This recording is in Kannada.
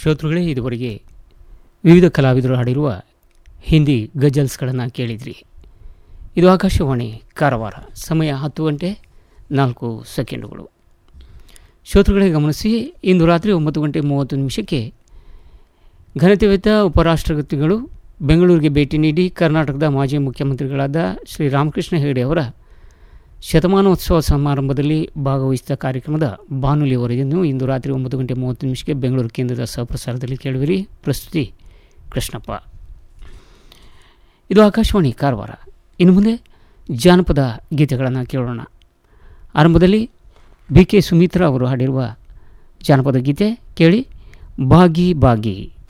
ಶ್ರೋತೃಗಳೇ ಇದುವರೆಗೆ ವಿವಿಧ ಕಲಾವಿದರು ಹಾಡಿರುವ ಹಿಂದಿ ಗಜಲ್ಸ್ಗಳನ್ನು ಕೇಳಿದ್ರಿ ಇದು ಆಕಾಶವಾಣಿ ಕಾರವಾರ ಸಮಯ ಹತ್ತು ಗಂಟೆ ನಾಲ್ಕು ಸೆಕೆಂಡುಗಳು ಶ್ರೋತೃಗಳೇ ಗಮನಿಸಿ ಇಂದು ರಾತ್ರಿ ಒಂಬತ್ತು ಗಂಟೆ ಮೂವತ್ತು ನಿಮಿಷಕ್ಕೆ ಘನತೆವೆತ್ತ ಉಪರಾಷ್ಟ್ರಪತಿಗಳು ಬೆಂಗಳೂರಿಗೆ ಭೇಟಿ ನೀಡಿ ಕರ್ನಾಟಕದ ಮಾಜಿ ಮುಖ್ಯಮಂತ್ರಿಗಳಾದ ಶ್ರೀ ರಾಮಕೃಷ್ಣ ಹೆಗಡೆ ಅವರ ಶತಮಾನೋತ್ಸವ ಸಮಾರಂಭದಲ್ಲಿ ಭಾಗವಹಿಸಿದ ಕಾರ್ಯಕ್ರಮದ ಬಾನುಲಿ ವರದಿಯನ್ನು ಇಂದು ರಾತ್ರಿ ಒಂಬತ್ತು ಗಂಟೆ ಮೂವತ್ತು ನಿಮಿಷಕ್ಕೆ ಬೆಂಗಳೂರು ಕೇಂದ್ರದ ಸಹಪ್ರಸಾರದಲ್ಲಿ ಕೇಳುವಿರಿ ಪ್ರಸ್ತುತಿ ಕೃಷ್ಣಪ್ಪ ಇದು ಆಕಾಶವಾಣಿ ಕಾರವಾರ ಇನ್ನು ಮುಂದೆ ಜಾನಪದ ಗೀತೆಗಳನ್ನು ಕೇಳೋಣ ಆರಂಭದಲ್ಲಿ ಬಿ ಕೆ ಸುಮಿತ್ರಾ ಅವರು ಹಾಡಿರುವ ಜಾನಪದ ಗೀತೆ ಕೇಳಿ ಬಾಗಿ ಬಾಗಿ